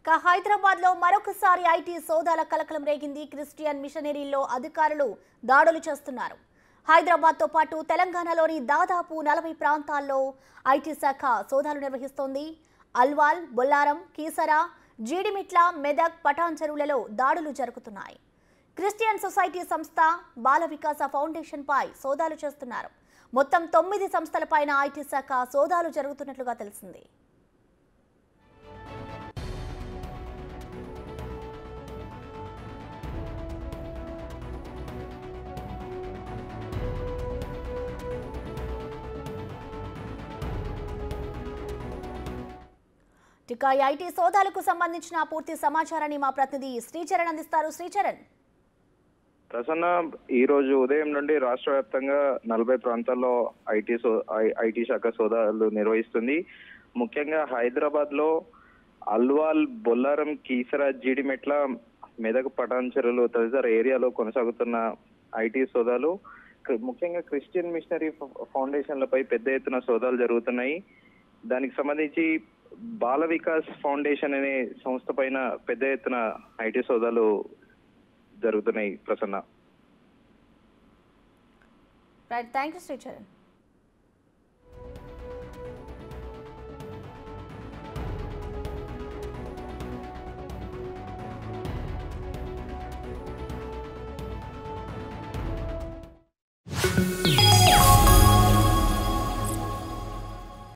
ఇక హైదరాబాద్ లో మరొకసారి ఐటీ సోదాల కలకలం రేగింది క్రిస్టియన్ మిషనరీల్లో అధికారులు దాడులు చేస్తున్నారు హైదరాబాద్ తో పాటు తెలంగాణలోని దాదాపు నలభై ప్రాంతాల్లో ఐటీ శాఖ సోదాలు నిర్వహిస్తోంది అల్వాల్ బొల్లారం కీసరా జీడిమిట్ల మెదక్ పటాన్ చెరువులలో దాడులు జరుగుతున్నాయి క్రిస్టియన్ సొసైటీ సంస్థ బాల వికాస ఫౌండేషన్ పై సోదాలు చేస్తున్నారు మొత్తం తొమ్మిది సంస్థలపైన ఐటీ శాఖ సోదాలు జరుగుతున్నట్లుగా తెలిసింది ఇక ఈ ఐటీ సోదాలకు సంబంధించిన పూర్తి సమాచారాన్ని మా ప్రతినిధి శ్రీచరణ్ అందిస్తారు శ్రీచరణ్ ప్రసన్న ఈ రోజు ఉదయం నుండి రాష్ట్ర వ్యాప్తంగా నలభై ప్రాంతాల్లో ఐటీ సో ఐ- ఐటీ శాఖ సోదాలు నిర్వహిస్తుంది ముఖ్యంగా హైదరాబాద్ లో అల్వాల్ బొల్లారం కీసర జీడిమెట్ల మెదక్ పటాన్ చెరువులు తదితర ఏరియాలో కొనసాగుతున్న ఐటీ సోదాలు క్రి- ముఖ్యంగా క్రిస్టియన్ మిషనరీ ఫౌ- ఫౌండేషన్లపై పెద్ద ఎత్తున సోదాలు జరుగుతున్నాయి దానికి సంబంధించి బాల వికాస్ ఫౌండేషన్ అనే సంస్థ పైన పెద్ద ఎత్తున ఐటీ సోదాలు జరుగుతున్నాయి Prasanna right thank you Sricharan